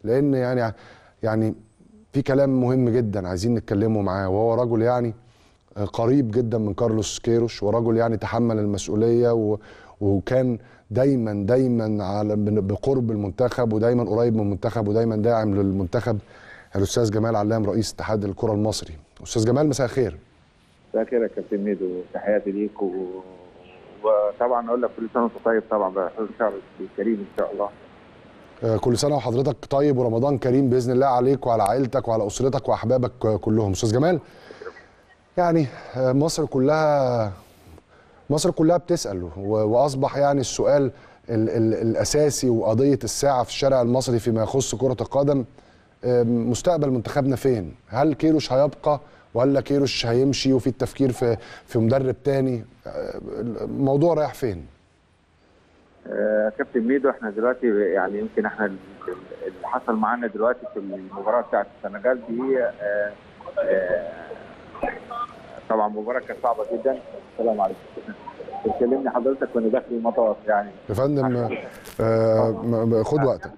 لان يعني يعني في كلام مهم جدا عايزين نتكلموا معاه وهو رجل يعني قريب جدا من كارلوس كيروش ورجل يعني تحمل المسؤوليه و وكان دايما دايما على بقرب المنتخب ودايما قريب من المنتخب ودايما داعم للمنتخب الاستاذ جمال علام رئيس اتحاد الكره المصري استاذ جمال مساء الخير مساء الخير يا كابتن ميدو تحياتي ليك و... وطبعا اقول لك كل سنه وانت طيب طبعا بحضور الشهر الكريم ان شاء الله آه، كل سنه وحضرتك طيب ورمضان كريم باذن الله عليك وعلى عائلتك وعلى اسرتك واحبابك كلهم استاذ جمال يعني آه، مصر كلها مصر كلها بتسال و- واصبح يعني السؤال ال ال الاساسي وقضيه الساعه في الشارع المصري فيما يخص كره القدم آه، مستقبل منتخبنا فين هل كيروش هيبقى ولا كيروش هيمشي وفي التفكير في في مدرب تاني آه، الموضوع رايح فين آه كابتن ميدو احنا دلوقتي يعني يمكن احنا ال- ال- اللي حصل معانا دلوقتي في المباراه بتاعت السنغال دي آه آه طبعا مباراه كانت صعبه جدا السلام عليكم بتكلمني حضرتك وانا داخل المطار يعني يا فندم آه، آه، م- م- خد وقتك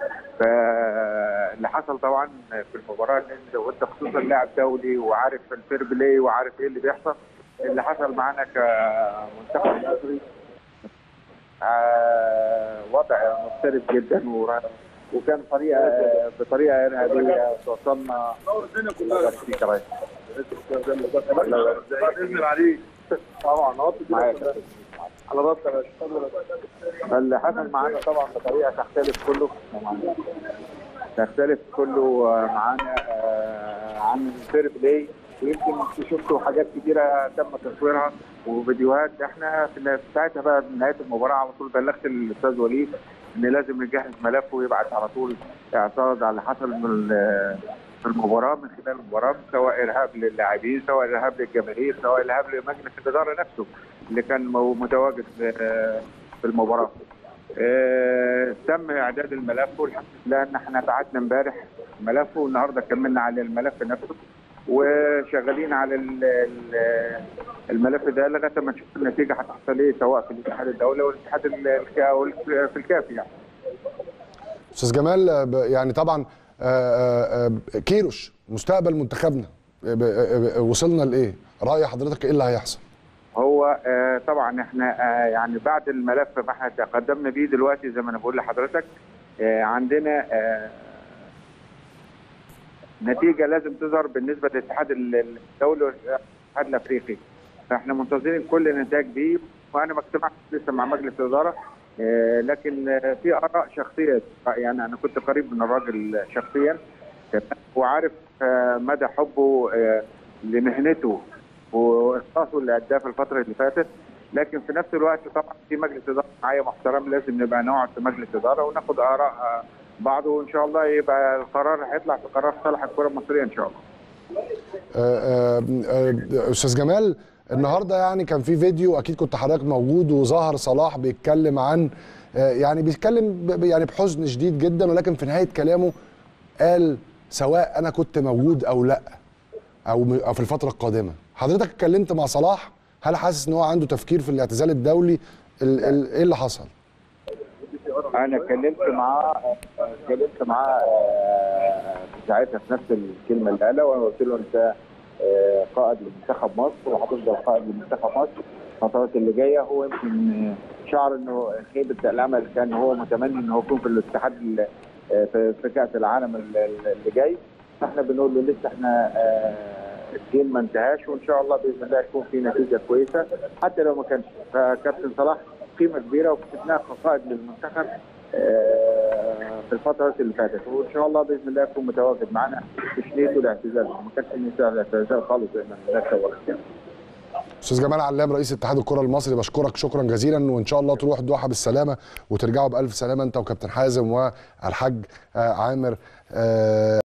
فاللي حصل طبعا في المباراه ان انت وانت خصوصا لاعب دولي وعارف الفير بلاي وعارف ايه اللي بيحصل اللي حصل معانا كمنتخب مصري آه، وضع مختلف جدا و- وكان طريقه بطريقه ارهابيه توصلنا الله يبارك فيك يا ريس الله يبارك فيك. طبعا معاك. على راسك يا باشا اللي حصل معانا طبعا بطريقه تختلف كله تختلف كله معانا آه، عن الفير بلاي ويمكن شفتوا حاجات كتيره تم تصويرها وفيديوهات احنا في ساعتها بقى من نهايه المباراه على طول بلغت الاستاذ وليد ان لازم نجهز ملف ويبعت على طول اعتراض على اللي حصل من ال- في المباراه من خلال المباراه سواء ارهاب للاعبين سواء ارهاب للجماهير سواء ارهاب لمجلس الاداره نفسه اللي كان مو- متواجد في في المباراه. آه، تم اعداد الملف والحمد لله ان احنا بعتنا امبارح ملف والنهارده كملنا على الملف نفسه وشغالين على ال- ال- الملف ده لغايه ما نشوف النتيجه هتحصل ايه سواء في الاتحاد الدولي والاتحاد ال- الك- او في الكاف يعني. استاذ جمال آه، ب- يعني طبعا آه، آه، آه، كيروش مستقبل منتخبنا آه، ب- آه، آه، وصلنا لايه راي حضرتك ايه اللي هيحصل هو آه، طبعا احنا آه، يعني بعد الملف ما احنا تقدمنا بيه دلوقتي زي ما انا بقول لحضرتك آه، عندنا آه، نتيجه لازم تظهر بالنسبه للاتحاد ال- الدولي والاتحاد الافريقي فاحنا منتظرين كل النتائج دي وانا ما اجتمعتش لسه مع مجلس الاداره آه، لكن آه، في اراء شخصيه يعني انا كنت قريب من الراجل شخصيا تمام؟ وعارف آه، مدى حبه آه، لمهنته واخلاصه اللي اداه في الفتره اللي فاتت لكن في نفس الوقت طبعا في مجلس اداره معايا محترم لازم نبقى نقعد في مجلس اداره وناخد اراء آه، بعض وان شاء الله يبقى القرار هيطلع في قرار صالح الكره المصريه ان شاء الله. آه، آه، آه، استاذ جمال النهارده يعني كان في فيديو اكيد كنت حضرتك موجود وظهر صلاح بيتكلم عن آه، يعني بيتكلم ب- يعني بحزن شديد جدا ولكن في نهايه كلامه قال سواء انا كنت موجود او لا او م- او في الفتره القادمه حضرتك اتكلمت مع صلاح هل حاسس ان هو عنده تفكير في الاعتزال الدولي ال- ال- ايه اللي حصل انا اتكلمت معاه اتكلمت معاه آه، في ساعتها في نفس الكلمه اللي قالها وانا قلت له انت آه، قائد لمنتخب مصر وهتفضل قائد لمنتخب مصر الفترات اللي جايه هو يمكن آه، شعر انه خيبه الامل كان هو متمني انه يكون في الاتحاد ال- آه، في في كاس العالم ال- ال- اللي جاي احنا بنقول له لسه احنا آه، الجيل ما انتهاش وان شاء الله باذن الله يكون في نتيجه كويسه حتى لو ما كانش فكابتن صلاح قيمه كبيره وكسبناه كقائد للمنتخب آه، في الفترات اللي فاتت وان شاء الله باذن الله يكون متواجد معنا مش نيته الاعتزال ما كانش نيته الاعتزال خالص زي ما الناس سوت يعني. استاذ جمال علام رئيس اتحاد الكره المصري بشكرك شكرا جزيلا وان شاء الله تروح دوحه بالسلامه وترجعوا بالف سلامه انت وكابتن حازم والحاج آه، عامر آه،